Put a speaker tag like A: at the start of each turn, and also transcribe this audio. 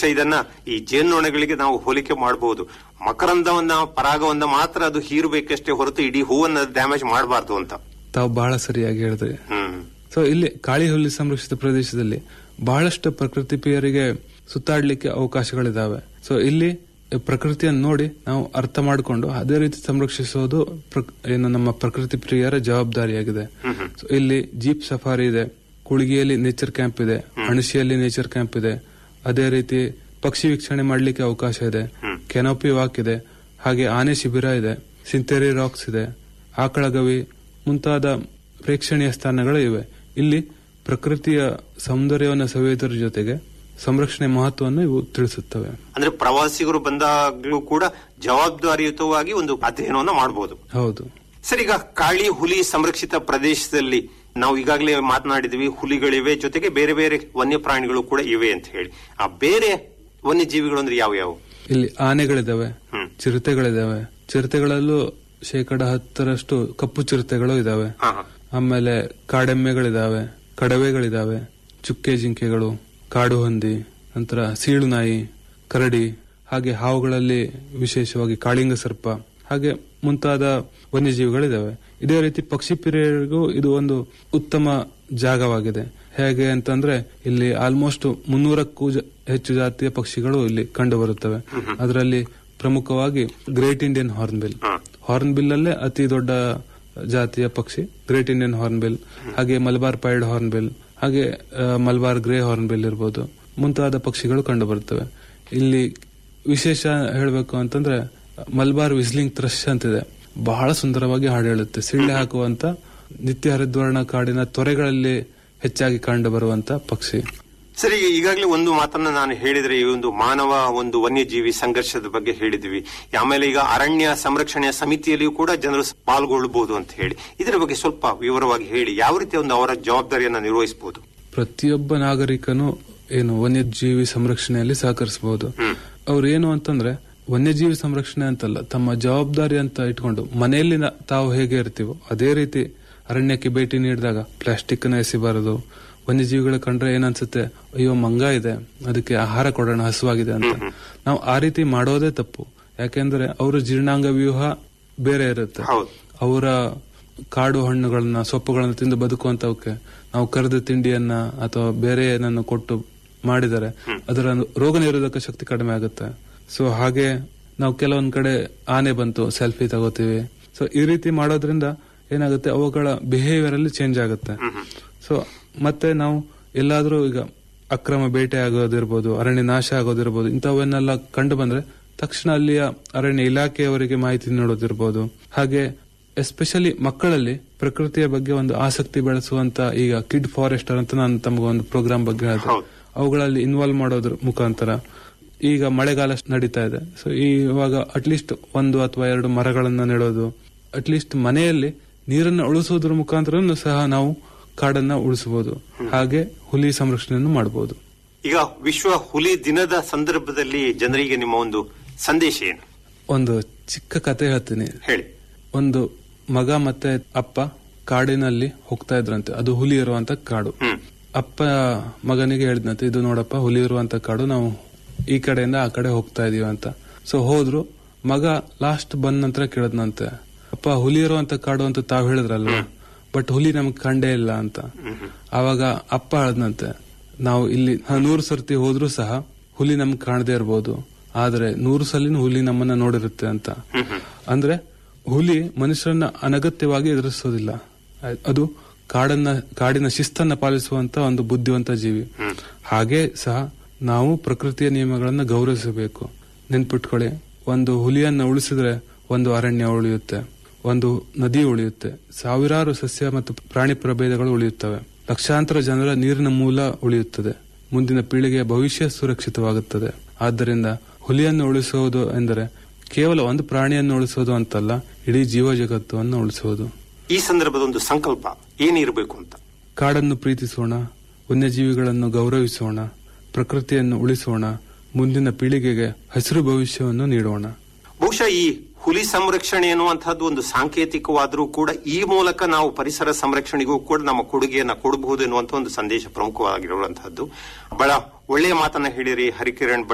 A: ಬಹುಶಃ ಇದನ್ನ ಈ ಜೇನ್ನೊಣಗಳಿಗೆ ನಾವು ಹೋಲಿಕೆ ಮಾಡಬಹುದು ಮಕರಂದವನ್ನ ಪರಾಗವನ್ನ ಮಾತ್ರ ಅದು ಹೀರಬೇಕಷ್ಟೇ ಹೊರತು ಇಡೀ ಹೂವನ್ನ ಡ್ಯಾಮೇಜ್ ಮಾಡಬಾರ್ದು ಅಂತ
B: ತಾವು ಬಹಳ ಸರಿಯಾಗಿ ಹೇಳಿದ್ರಿ
A: ಹ್ಮ್
B: ಸೊ ಇಲ್ಲಿ ಕಾಳಿ ಹುಲಿ ಸಂರಕ್ಷಿತ ಪ್ರದೇಶದಲ್ಲಿ ಬಹಳಷ್ಟು ಪ್ರಕೃತಿ ಪ್ರಿಯರಿಗೆ ಸುತ್ತಾಡ್ಲಿಕ್ಕೆ ಅವಕಾಶಗಳಿದಾವೆ ಸೊ ಇಲ್ಲಿ ಪ್ರಕೃತಿಯನ್ನು ನೋಡಿ ನಾವು ಅರ್ಥ ಮಾಡಿಕೊಂಡು ಅದೇ ರೀತಿ ಸಂರಕ್ಷಿಸೋದು ಪ್ರಕ್- ಏನು ನಮ್ಮ ಪ್ರಕೃತಿ ಪ್ರಿಯರ ಜವಾಬ್ದಾರಿಯಾಗಿದೆ ಸೊ ಇಲ್ಲಿ ಜೀಪ್ ಸಫಾರಿ ಇದೆ ಕುಳಿಗಿಯಲ್ಲಿ ನೇಚರ್ ಕ್ಯಾಂಪ್ ಇದೆ ಅಣಸಿಯಲ್ಲಿ ನೇಚರ್ ಕ್ಯಾಂಪ್ ಇದೆ ಅದೇ ರೀತಿ ಪಕ್ಷಿ ವೀಕ್ಷಣೆ ಮಾಡ್ಲಿಕ್ಕೆ ಅವಕಾಶ ಇದೆ ಕೆನೋಪಿ ವಾಕ್ ಇದೆ ಹಾಗೆ ಆನೆ ಶಿಬಿರ ಇದೆ ಸಿಂತೆರಿ ರಾಕ್ಸ್ ಇದೆ ಆಕಳಗವಿ ಮುಂತಾದ ಪ್ರೇಕ್ಷಣೀಯ ಸ್ಥಾನಗಳು ಇವೆ ಇಲ್ಲಿ ಪ್ರಕೃತಿಯ ಸೌಂದರ್ಯವನ್ನು ಸವಿಯುವುದರ ಜೊತೆಗೆ ಸಂರಕ್ಷಣೆ ಮಹತ್ವವನ್ನು ಇವು ತಿಳಿಸುತ್ತವೆ
A: ಅಂದ್ರೆ ಪ್ರವಾಸಿಗರು ಬಂದಾಗ್ಲೂ ಕೂಡ ಜವಾಬ್ದಾರಿಯುತವಾಗಿ ಒಂದು ಅಧ್ಯಯನವನ್ನ ಮಾಡಬಹುದು
B: ಹೌದು
A: ಸರ್ ಈಗ ಕಾಳಿ ಹುಲಿ ಸಂರಕ್ಷಿತ ಪ್ರದೇಶದಲ್ಲಿ ನಾವು ಈಗಾಗಲೇ ಮಾತನಾಡಿದ್ವಿ ಹುಲಿಗಳಿವೆ ಜೊತೆಗೆ ಬೇರೆ ಬೇರೆ ವನ್ಯಪ್ರಾಣಿಗಳು ಕೂಡ ಇವೆ ಅಂತ ಹೇಳಿ ಆ ಬೇರೆ ವನ್ಯಜೀವಿಗಳು ಅಂದ್ರೆ ಯಾವ ಯಾವ
B: ಇಲ್ಲಿ ಆನೆಗಳಿದಾವೆ
A: ಹ್ಮ್.
B: ಚಿರತೆಗಳಿದಾವೆ ಚಿರತೆಗಳಲ್ಲೂ ಶೇಕಡ ಹತ್ತರಷ್ಟು ಕಪ್ಪು ಚಿರತೆಗಳು ಇದಾವೆ
A: ಹಾ ಹಾ
B: ಆಮೇಲೆ ಕಾಡೆಮ್ಮೆಗಳಿದಾವೆ ಕಡವೆಗಳಿದಾವೆ ಚುಕ್ಕೆ ಜಿಂಕೆಗಳು ಕಾಡು ಹಂದಿ ನಂತರ ಸೀಳು ನಾಯಿ ಕರಡಿ ಹಾಗೆ ಹಾವುಗಳಲ್ಲಿ ವಿಶೇಷವಾಗಿ ಕಾಳಿಂಗ ಸರ್ಪ ಹಾಗೆ ಮುಂತಾದ ವನ್ಯಜೀವಿಗಳಿದಾವೆ ಇದೇ ರೀತಿ ಪಕ್ಷಿ ಪ್ರಿಯರಿಗೂ ಇದು ಒಂದು ಉತ್ತಮ ಜಾಗವಾಗಿದೆ ಹೇಗೆ ಅಂತಂದ್ರೆ ಇಲ್ಲಿ ಆಲ್ಮೋಸ್ಟ್ ಮುನ್ನೂರಕ್ಕೂ ಜ- ಹೆಚ್ಚು ಜಾತಿಯ ಪಕ್ಷಿಗಳು ಇಲ್ಲಿ ಕಂಡು ಬರುತ್ತವೆ ಅದರಲ್ಲಿ ಪ್ರಮುಖವಾಗಿ ಗ್ರೇಟ್ ಇಂಡಿಯನ್ ಹಾರ್ನ್ಬಿಲ್ ಹಾರ್ನ್ಬಿಲ್ ಅಲ್ಲೇ ಅತಿ ದೊಡ್ಡ ಜಾತಿಯ ಪಕ್ಷಿ ಗ್ರೇಟ್ ಇಂಡಿಯನ್ ಹಾರ್ನ್ಬಿಲ್ ಹಾಗೆ ಮಲಬಾರ್ ಪೈಡ್ ಹಾರ್ನ್ಬಿಲ್ ಹಾಗೆ ಆ, ಮಲಬಾರ್ ಗ್ರೇ ಹಾರ್ನ್ಬಿಲ್ ಇರ್ಬೋದು ಮುಂತಾದ ಪಕ್ಷಿಗಳು ಕಂಡು ಬರುತ್ತವೆ ಇಲ್ಲಿ ವಿಶೇಷ ಹೇಳಬೇಕು ಅಂತಂದ್ರೆ ಮಲಬಾರ್ ವಿಸ್ಲಿಂಗ್ ಥ್ರಶ್ ಅಂತಿದೆ ಬಹಳ ಸುಂದರವಾಗಿ ಹಾಡು ಹೇಳುತ್ತೆ ಸಿಳ್ಳೆ ಹಾಕುವಂತ ನಿತ್ಯ ಹರಿದ್ವರ್ಣ ಕಾಡಿನ ತೊರೆಗಳಲ್ಲಿ ಹೆಚ್ಚಾಗಿ ಕಂಡು ಬರುವಂತ ಪಕ್ಷಿ
A: ಸರಿ ಈಗಾಗಲೇ ಒಂದು ಮಾತನ್ನ ನಾನು ಹೇಳಿದ್ರೆ ಈ ಒಂದು ಮಾನವ ಒಂದು ವನ್ಯಜೀವಿ ಸಂಘರ್ಷದ ಬಗ್ಗೆ ಹೇಳಿದ್ವಿ ಆಮೇಲೆ ಈಗ ಅರಣ್ಯ ಸಂರಕ್ಷಣೆಯ ಸಮಿತಿಯಲ್ಲಿಯೂ ಕೂಡ ಜನರು ಪಾಲ್ಗೊಳ್ಳಬಹುದು ಅಂತ ಹೇಳಿ ಇದರ ಬಗ್ಗೆ ಸ್ವಲ್ಪ ವಿವರವಾಗಿ ಹೇಳಿ ಯಾವ ರೀತಿ ಒಂದು ಅವರ ಜವಾಬ್ದಾರಿಯನ್ನ ನಿರ್ವಹಿಸಬಹುದು
B: ಪ್ರತಿಯೊಬ್ಬ ನಾಗರಿಕನು ಏನು ವನ್ಯಜೀವಿ ಸಂರಕ್ಷಣೆಯಲ್ಲಿ ಸಹಕರಿಸಬಹುದು ಅವ್ರು ಏನು ಅಂತಂದ್ರೆ ವನ್ಯಜೀವಿ ಸಂರಕ್ಷಣೆ ಅಂತಲ್ಲ ತಮ್ಮ ಜವಾಬ್ದಾರಿ ಅಂತ ಇಟ್ಕೊಂಡು ಮನೆಯಲ್ಲಿ ನ- ತಾವು ಹೇಗೆ ಇರ್ತೀವೋ ಅದೇ ರೀತಿ ಅರಣ್ಯಕ್ಕೆ ಭೇಟಿ ನೀಡಿದಾಗ ಪ್ಲಾಸ್ಟಿಕ್ ನ ಎಸಿಬಾರದು ವನ್ಯಜೀವಿಗಳ ಕಂಡ್ರೆ ಏನನ್ಸುತ್ತೆ ಅಯ್ಯೋ ಮಂಗ ಇದೆ ಅದಕ್ಕೆ ಆಹಾರ ಕೊಡೋಣ ಹಸುವಾಗಿದೆ ಅಂತ ನಾವು ಆ ರೀತಿ ಮಾಡೋದೇ ತಪ್ಪು ಯಾಕೆಂದ್ರೆ ಅವರ ಜೀರ್ಣಾಂಗ ವ್ಯೂಹ ಬೇರೆ ಇರುತ್ತೆ
A: ಹೌದು
B: ಅವರ ಕಾಡು ಹಣ್ಣುಗಳನ್ನ ಸೊಪ್ಪುಗಳನ್ನ ತಿಂದು ಬದುಕುವಂತವಕ್ಕೆ ನಾವು ಕರೆದ ತಿಂಡಿಯನ್ನ ಅಥವಾ ಬೇರೆ ಏನನ್ನು ಕೊಟ್ಟು ಮಾಡಿದರೆ ಅದರ ರೋಗ ನಿರೋಧಕ ಶಕ್ತಿ ಕಡಿಮೆ ಆಗುತ್ತೆ ಸೊ ಹಾಗೆ ನಾವು ಕೆಲವೊಂದ್ ಕಡೆ ಆನೆ ಬಂತು ಸೆಲ್ಫಿ ತಗೋತೀವಿ ಸೊ ಈ ರೀತಿ ಮಾಡೋದ್ರಿಂದ ಏನಾಗುತ್ತೆ ಅವುಗಳ ಬಿಹೇವಿಯರ್ ಅಲ್ಲಿ ಚೇಂಜ್ ಆಗುತ್ತೆ ಸೊ ಮತ್ತೆ ನಾವು ಎಲ್ಲಾದ್ರೂ ಈಗ ಅಕ್ರಮ ಬೇಟೆ ಆಗೋದಿರ್ಬೋದು ಅರಣ್ಯ ನಾಶ ಆಗೋದಿರ್ಬೋದು ಇಂಥವನ್ನೆಲ್ಲ ಕಂಡು ಬಂದ್ರೆ ತಕ್ಷಣ ಅಲ್ಲಿಯ ಅರಣ್ಯ ಇಲಾಖೆಯವರಿಗೆ ಮಾಹಿತಿ ನೀಡೋದಿರ್ಬೋದು ಹಾಗೆ ಎಸ್ಪೆಷಲಿ ಮಕ್ಕಳಲ್ಲಿ ಪ್ರಕೃತಿಯ ಬಗ್ಗೆ ಒಂದು ಆಸಕ್ತಿ ಬೆಳೆಸುವಂತ ಈಗ ಕಿಡ್ ಫಾರೆಸ್ಟರ್ ಅಂತ ನಾನು ತಮಗೆ ಒಂದು ಪ್ರೋಗ್ರಾಮ್ ಬಗ್ಗೆ ಹೇಳಿದೆ
A: ಹೌದು.
B: ಅವುಗಳಲ್ಲಿ ಇನ್ವಾಲ್ವ್ ಮಾಡೋದ್ರ ಮುಖಾಂತರ ಈಗ ಮಳೆಗಾಲ ನಡೀತಾ ಇದೆ ಸೊ ಇವಾಗ ಅಟ್ಲೀಸ್ಟ್ ಒಂದು ಅಥವಾ ಎರಡು ಮರಗಳನ್ನ ನೆಡೋದು ಅಟ್ಲೀಸ್ಟ್ ಮನೆಯಲ್ಲಿ ನೀರನ್ನು ಉಳಿಸೋದ್ರ ಮುಖಾಂತರ ಸಹ ನಾವು ಕಾಡನ್ನ ಉಳಿಸಬಹುದು ಹಾಗೆ ಹುಲಿ ಸಂರಕ್ಷಣೆಯನ್ನು ಮಾಡಬಹುದು
A: ಈಗ ವಿಶ್ವ ಹುಲಿ ದಿನದ ಸಂದರ್ಭದಲ್ಲಿ ಜನರಿಗೆ ನಿಮ್ಮ ಒಂದು ಸಂದೇಶ ಏನು
B: ಒಂದು ಚಿಕ್ಕ ಕತೆ ಹೇಳ್ತೀನಿ
A: ಹೇಳಿ
B: ಒಂದು ಮಗ ಮತ್ತೆ ಅಪ್ಪ ಕಾಡಿನಲ್ಲಿ ಹೋಗ್ತಾ ಇದ್ರಂತೆ ಅದು ಹುಲಿ ಇರುವಂತ ಕಾಡು
A: ಹ್ಮ್
B: ಅಪ್ಪ ಮಗನಿಗೆ ಹೇಳಿದ್ನಂತೆ ಇದು ನೋಡಪ್ಪ ಹುಲಿ ಇರುವಂತ ಕಾಡು ನಾವು ಈ ಕಡೆಯಿಂದ ಆ ಕಡೆ ಹೋಗ್ತಾ ಇದೀವಿ ಅಂತ ಸೊ ಹೋದ್ರು ಮಗ ಲಾಸ್ಟ್ ಬಂದ ನಂತರ ಕೇಳದ್ನಂತೆ ಅಪ್ಪ ಹುಲಿ ಇರುವಂತ ಕಾಡು ಅಂತ ತಾವ್ ಹೇಳಿದ್ರಲ್ವಾ ಬಟ್ ಹುಲಿ ನಮ್ಗೆ ಕಂಡೇ ಇಲ್ಲ ಅಂತ ಆವಾಗ ಅಪ್ಪ ಹೇಳದ್ನಂತೆ ನಾವು ಇಲ್ಲಿ ಹ, ನೂರು ಸರ್ತಿ ಹೋದ್ರೂ ಸಹ ಹುಲಿ ನಮ್ಗೆ ಕಾಣದೇ ಇರ್ಬೋದು ಆದ್ರೆ ನೂರು ಸಲಿನೂ ಹುಲಿ ನಮ್ಮನ್ನ ನೋಡಿರುತ್ತೆ ಅಂತ ಅಂದ್ರೆ ಹುಲಿ ಮನುಷ್ಯರನ್ನ ಅನಗತ್ಯವಾಗಿ ಎದುರಿಸೋದಿಲ್ಲ ಆಯ್ತ್- ಅದು ಕಾಡನ್ನ ಕಾಡಿನ ಶಿಸ್ತನ್ನ ಪಾಲಿಸುವಂತ ಒಂದು ಬುದ್ಧಿವಂತ ಜೀವಿ ಹಾಗೆ ಸಹ ನಾವು ಪ್ರಕೃತಿಯ ನಿಯಮಗಳನ್ನ ಗೌರವಿಸಬೇಕು ನೆನ್ಪಿಟ್ಕೊಳ್ಳಿ ಒಂದು ಹುಲಿಯನ್ನ ಉಳಿಸಿದ್ರೆ ಒಂದು ಅರಣ್ಯ ಉಳಿಯುತ್ತೆ ಒಂದು ನದಿ ಉಳಿಯುತ್ತೆ ಸಾವಿರಾರು ಸಸ್ಯ ಮತ್ತು ಪ್ರಾಣಿ ಪ್ರಭೇದಗಳು ಉಳಿಯುತ್ತವೆ ಲಕ್ಷಾಂತರ ಜನರ ನೀರಿನ ಮೂಲ ಉಳಿಯುತ್ತದೆ ಮುಂದಿನ ಪೀಳಿಗೆಯ ಭವಿಷ್ಯ ಸುರಕ್ಷಿತವಾಗುತ್ತದೆ ಆದ್ದರಿಂದ ಹುಲಿಯನ್ನು ಉಳಿಸುವುದು ಎಂದರೆ ಕೇವಲ ಒಂದು ಪ್ರಾಣಿಯನ್ನು ಉಳಿಸುವುದು ಅಂತಲ್ಲ ಇಡೀ ಜೀವ ಜಗತ್ತನ್ನು ಉಳಿಸುವುದು
A: ಈ ಸಂದರ್ಭದ ಒಂದು ಸಂಕಲ್ಪ ಏನಿರಬೇಕು ಅಂತ
B: ಕಾಡನ್ನು ಪ್ರೀತಿಸೋಣ ವನ್ಯಜೀವಿಗಳನ್ನು ಗೌರವಿಸೋಣ ಪ್ರಕೃತಿಯನ್ನು ಉಳಿಸೋಣ ಮುಂದಿನ ಪೀಳಿಗೆಗೆ ಹಸಿರು ಭವಿಷ್ಯವನ್ನು ನೀಡೋಣ
A: ಬಹುಶಃ ಈ ಹುಲಿ ಸಂರಕ್ಷಣೆ ಎನ್ನುವಂತಹದ್ದು ಒಂದು ಸಾಂಕೇತಿಕವಾದರೂ ಕೂಡ ಈ ಮೂಲಕ ನಾವು ಪರಿಸರ ಸಂರಕ್ಷಣೆಗೂ ಕೂಡ ನಮ್ಮ ಕೊಡುಗೆಯನ್ನ ಕೊಡಬಹುದು ಎನ್ನುವಂತ ಒಂದು ಸಂದೇಶ ಪ್ರಮುಖವಾಗಿರುವಂತಹದ್ದು ಬಹಳ ಒಳ್ಳೆಯ ಮಾತನ್ನ ಹೇಳಿರಿ ಹರಿಕಿರಣ್